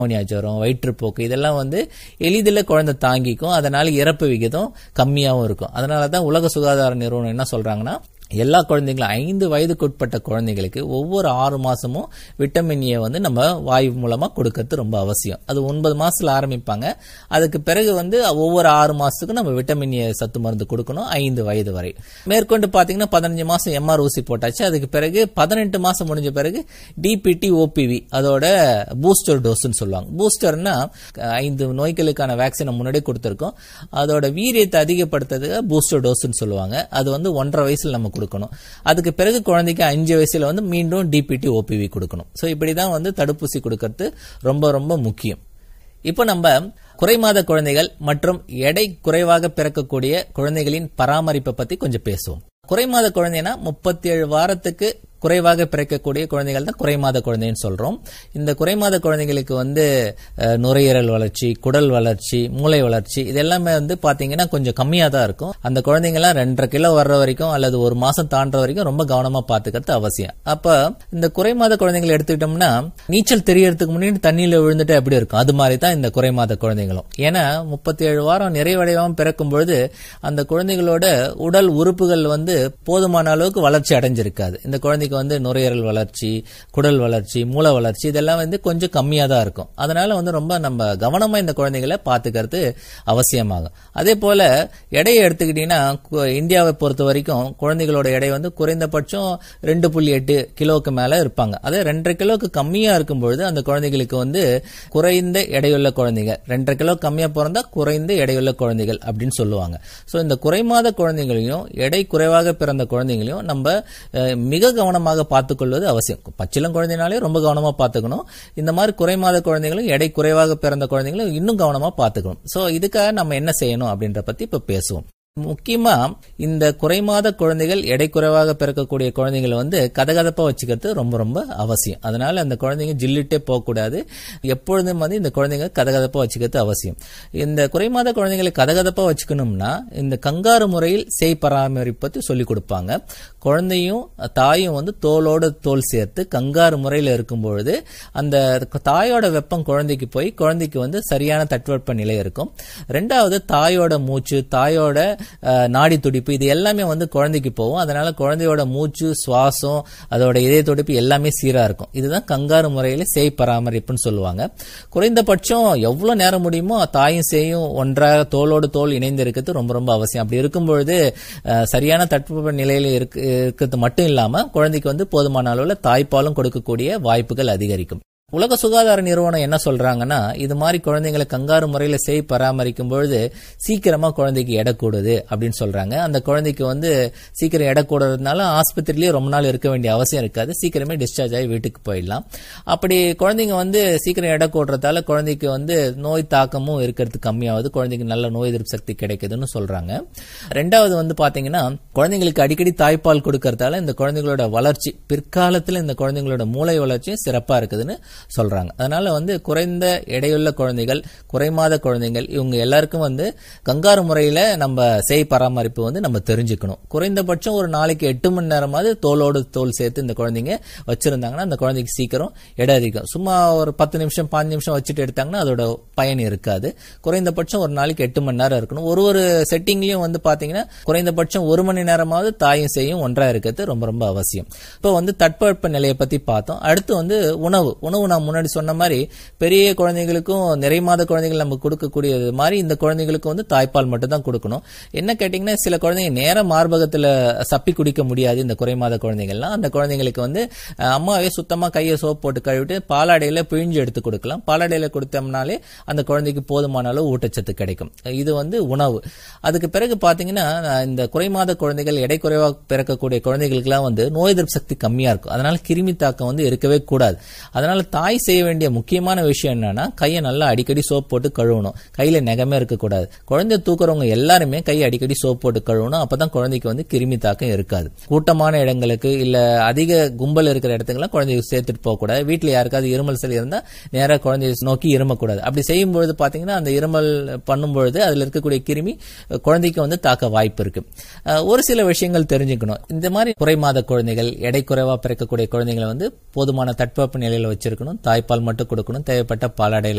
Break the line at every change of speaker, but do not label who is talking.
pneumonia ஜுரம் வயிற்றுப்போக்கு இதெல்லாம் வந்து எளிதில் குழந்தை தாங்கிக்கும் அதனால இறப்பு விகிதம் கம்மியாகவும் இருக்கும் அதனால தான் உலக சுகாதார நிறுவனம் என்ன சொல்றாங்கன்னா எல்லா குழந்தைங்களும் ஐந்து வயதுக்குட்பட்ட குழந்தைங்களுக்கு ஒவ்வொரு ஆறு மாசமும் விட்டமின் ஏ வந்து நம்ம வாயு மூலமா கொடுக்கறது ரொம்ப அவசியம் அது ஒன்பது மாசத்துல ஆரம்பிப்பாங்க அதுக்கு பிறகு வந்து ஒவ்வொரு ஆறு மாசத்துக்கும் நம்ம விட்டமின் ஏ சத்து மருந்து கொடுக்கணும் ஐந்து வயது வரை மேற்கொண்டு பாத்தீங்கன்னா பதினஞ்சு மாசம் எம்ஆர் ஊசி போட்டாச்சு அதுக்கு பிறகு பதினெட்டு மாசம் முடிஞ்ச பிறகு டிபிடி ஓபிவி அதோட பூஸ்டர் டோஸ்ன்னு சொல்லுவாங்க பூஸ்டர்னா ஐந்து நோய்களுக்கான வேக்சினை முன்னாடியே கொடுத்துருக்கோம் அதோட வீரியத்தை அதிகப்படுத்துறதுக்கு பூஸ்டர் டோஸ்ன்னு சொல்லுவாங்க அது வந்து ஒன்றரை வயசுல நம்ம கொடுக்கணும் அதுக்கு பிறகு குழந்தைக்கு அஞ்சு வயசுல வந்து மீண்டும் டிபிடி ஓபிவி கொடுக்கணும் ஸோ இப்படிதான் வந்து தடுப்பூசி கொடுக்கறது ரொம்ப ரொம்ப முக்கியம் இப்போ நம்ம குறைமாத குழந்தைகள் மற்றும் எடை குறைவாக பிறக்கக்கூடிய குழந்தைகளின் பராமரிப்பை பத்தி கொஞ்சம் பேசுவோம் குறைமாத குழந்தைனா முப்பத்தி ஏழு வாரத்துக்கு குறைவாக பிறக்கக்கூடிய குழந்தைகள் தான் குறைமாத குழந்தைன்னு சொல்றோம் இந்த குறைமாத குழந்தைகளுக்கு வந்து அஹ், நுரையீரல் வளர்ச்சி குடல் வளர்ச்சி மூளை வளர்ச்சி இது எல்லாமே வந்து பாத்தீங்கன்னா கொஞ்சம் கம்மியா தான் இருக்கும் அந்த குழந்தைங்கலாம் ரெண்டரை கிலோ வர்ற வரைக்கும் அல்லது ஒரு மாசம் தாண்டுற வரைக்கும் ரொம்ப கவனமா பாத்துக்கிறது அவசியம் அப்ப இந்த குறைமாத குழந்தைகளை எடுத்துக்கிட்டோம்னா நீச்சல் தெரியறதுக்கு முன்னாடி தண்ணியில விழுந்துட்டு எப்படி இருக்கும் அது மாதிரி தான் இந்த குறைமாத குழந்தைகளும் ஏன்னா முப்பத்தி ஏழு வாரம் நிறைவடையாம பிறக்கும் பொழுது அந்த குழந்தைகளோட உடல் உறுப்புகள் வந்து போதுமான அளவுக்கு வளர்ச்சி அடைஞ்சிருக்காது இந்த குழந்தைக்கு வந்து நுரையீரல் வளர்ச்சி குடல் வளர்ச்சி மூளை வளர்ச்சி இதெல்லாம் வந்து கொஞ்சம் கம்மியா தான் இருக்கும் அதனால வந்து ரொம்ப நம்ம கவனமா இந்த குழந்தைகளை பாத்துக்கிறது அவசியமாகும் அதே போல எடையை எடுத்துக்கிட்டீங்கன்னா கு- இந்தியாவை பொறுத்த வரைக்கும் குழந்தைகளோட எடை வந்து குறைந்தபட்சம் ரெண்டு புள்ளி எட்டு கிலோவுக்கு மேல இருப்பாங்க அதே ரெண்டரை கிலோவுக்கு கம்மியா இருக்கும் பொழுது அந்த குழந்தைகளுக்கு வந்து குறைந்த எடையுள்ள குழந்தைகள் ரெண்டரை கிலோ கம்மியா பிறந்தா குறைந்த எடையுள்ள குழந்தைகள் அப்படின்னு சொல்லுவாங்க சோ இந்த குறைமாத குழந்தைகளையும் எடை குறைவாக பிறந்த குழந்தைகளையும் நம்ம அஹ், மிக கவனமாக பார்த்துக்கொள்வது அவசியம் பச்சிளம் குழந்தைனாலே ரொம்ப கவனமா பார்த்துக்கணும் இந்த மாதிரி குறைமாத குழந்தைகளும் எடை குறைவாக பிறந்த குழந்தைகளும் இன்னும் கவனமா பார்த்துக்கணும் சோ இதுக்காக நம்ம என்ன செய்யணும் அப்படின்ற பத்தி இப்ப பேசுவோம் முக்கியமா இந்த குறைமாத குழந்தைகள் எடை குறைவாக பிறக்கக்கூடிய குழந்தைகளை வந்து கதகதப்பா வச்சுக்கிறது ரொம்ப ரொம்ப அவசியம் அதனால அந்த குழந்தைங்க ஜில்லிட்டே போகக்கூடாது எப்பொழுதும் வந்து இந்த குழந்தைங்க கதகதப்பா வச்சுக்கிறது அவசியம் இந்த குறைமாத குழந்தைகளை கதகதப்பா வச்சுக்கணும்னா இந்த கங்காரு முறையில் செய் பராமரிப்பு பத்தி சொல்லி கொடுப்பாங்க குழந்தையும் தாயும் வந்து தோலோடு தோல் சேர்த்து கங்காரு முறையில் இருக்கும் பொழுது அந்த தாயோட வெப்பம் குழந்தைக்கு போய் குழந்தைக்கு வந்து சரியான தட்பவெப்ப நிலை இருக்கும் ரெண்டாவது தாயோட மூச்சு தாயோட அஹ், நாடி துடிப்பு இது எல்லாமே வந்து குழந்தைக்கு போகும் அதனால குழந்தையோட மூச்சு சுவாசம் அதோட இதய துடிப்பு எல்லாமே சீரா இருக்கும் இதுதான் கங்காரு முறையில சேய் பராமரிப்புன்னு சொல்லுவாங்க குறைந்தபட்சம் எவ்வளவு நேரம் முடியுமோ தாயும் சேயும் ஒன்றாக தோளோடு தோல் இணைந்து இருக்கிறது ரொம்ப ரொம்ப அவசியம் அப்படி இருக்கும் பொழுது அஹ், சரியான தட்பவெப்ப நிலையில இருக்கு இருக்கிறது மட்டும் இல்லாம குழந்தைக்கு வந்து போதுமான அளவுல தாய்ப்பாலும் கொடுக்கக்கூடிய வாய்ப்புகள் அதிகரிக்கும் உலக சுகாதார நிறுவனம் என்ன சொல்றாங்கன்னா இது மாதிரி குழந்தைங்களை கங்காரு முறையில செய் பராமரிக்கும் பொழுது சீக்கிரமா குழந்தைக்கு எடை கூடுது அப்படின்னு சொல்றாங்க அந்த குழந்தைக்கு வந்து சீக்கிரம் எடை கூடுறதுனால ஆஸ்பத்திரிலேயே ரொம்ப நாள் இருக்க வேண்டிய அவசியம் இருக்காது சீக்கிரமே டிஸ்சார்ஜ் ஆகி வீட்டுக்கு போயிடலாம் அப்படி குழந்தைங்க வந்து சீக்கிரம் எடை கூடுறதால குழந்தைக்கு வந்து நோய் தாக்கமும் இருக்கிறது கம்மியாகுது குழந்தைக்கு நல்ல நோய் எதிர்ப்பு சக்தி கிடைக்குதுன்னு சொல்றாங்க ரெண்டாவது வந்து பாத்தீங்கன்னா குழந்தைங்களுக்கு அடிக்கடி தாய்ப்பால் கொடுக்கறதால இந்த குழந்தைங்களோட வளர்ச்சி பிற்காலத்துல இந்த குழந்தைங்களோட மூளை வளர்ச்சியும் சிறப்பா இருக்குதுன்னு சொல்றாங்க அதனால வந்து குறைந்த எடையுள்ள குழந்தைகள் குறைமாத குழந்தைகள் இவங்க எல்லாருக்கும் வந்து கங்காரு முறையில நம்ம செய் பராமரிப்பு வந்து நம்ம தெரிஞ்சுக்கணும் குறைந்தபட்சம் ஒரு நாளைக்கு எட்டு மணி நேரமாவது தோலோடு தோல் சேர்த்து இந்த குழந்தைங்க வச்சிருந்தாங்கன்னா அந்த குழந்தைக்கு சீக்கிரம் எடை அதிகம் சும்மா ஒரு பத்து நிமிஷம் பாஞ்சு நிமிஷம் வச்சுட்டு எடுத்தாங்கன்னா அதோட பயன் இருக்காது குறைந்தபட்சம் ஒரு நாளைக்கு எட்டு மணி நேரம் இருக்கணும் ஒரு ஒரு செட்டிங்லயும் வந்து பாத்தீங்கன்னா குறைந்தபட்சம் ஒரு மணி நேரமாவது தாயும் செய்யும் ஒன்றா இருக்கிறது ரொம்ப ரொம்ப அவசியம் இப்போ வந்து தட்பவெப்ப நிலையை பத்தி பார்த்தோம் அடுத்து வந்து உணவு உணவு நான் முன்னாடி சொன்ன மாதிரி பெரிய குழந்தைகளுக்கும் நிறை மாத குழந்தைகள் நம்ம கொடுக்கக்கூடியது மாதிரி இந்த குழந்தைகளுக்கு வந்து தாய்ப்பால் மட்டும் தான் கொடுக்கணும் என்ன கேட்டீங்கன்னா சில குழந்தைங்க நேர மார்பகத்துல சப்பி குடிக்க முடியாது இந்த குறைமாத குழந்தைகள்லாம் அந்த குழந்தைங்களுக்கு வந்து அஹ், அம்மாவே சுத்தமா கையை சோப் போட்டு கழுவிட்டு பாலாடையில பிழிஞ்சு எடுத்து கொடுக்கலாம் பாலாடையில கொடுத்தோம்னாலே அந்த குழந்தைக்கு போதுமான அளவு ஊட்டச்சத்து கிடைக்கும் இது வந்து உணவு அதுக்கு பிறகு பாத்தீங்கன்னா அஹ், இந்த குறைமாத குழந்தைகள் எடை குறைவாக பிறக்கக்கூடிய குழந்தைகளுக்குலாம் வந்து நோய் எதிர்ப்பு சக்தி கம்மியா இருக்கும் அதனால கிருமி தாக்கம் வந்து இருக்கவே கூடாது அதனால தாய் செய்ய வேண்டிய முக்கியமான விஷயம் என்னன்னா கையை நல்லா அடிக்கடி சோப் போட்டு கழுவணும் கையில நெகமே இருக்கக்கூடாது குழந்தை தூக்குறவங்க எல்லாருமே கையை அடிக்கடி சோப் போட்டு கழுவணும் அப்பதான் குழந்தைக்கு வந்து கிருமி தாக்கம் இருக்காது கூட்டமான இடங்களுக்கு இல்ல அதிக கும்பல் இருக்கிற இடத்துக்குலாம் குழந்தைய சேர்த்துட்டு போக கூடாது வீட்டுல யாருக்காவது இருமல் சளி இருந்தா நேரா குழந்தைய நோக்கி இருமக்கூடாது அப்படி செய்யும் பொழுது பாத்தீங்கன்னா அந்த இருமல் பண்ணும் பொழுது அதுல இருக்கக்கூடிய கிருமி அஹ், குழந்தைக்கு வந்து தாக்க வாய்ப்பு இருக்கு அஹ், ஒரு சில விஷயங்கள் தெரிஞ்சுக்கணும் இந்த மாதிரி குறைமாத குழந்தைகள் எடை குறைவா பிறக்கக்கூடிய குழந்தைகளை வந்து போதுமான தட்பவெப்ப நிலையில வச்சிருக்கணும் இருக்கணும் தாய்ப்பால் மட்டும் கொடுக்கணும் தேவைப்பட்ட பாலாடையில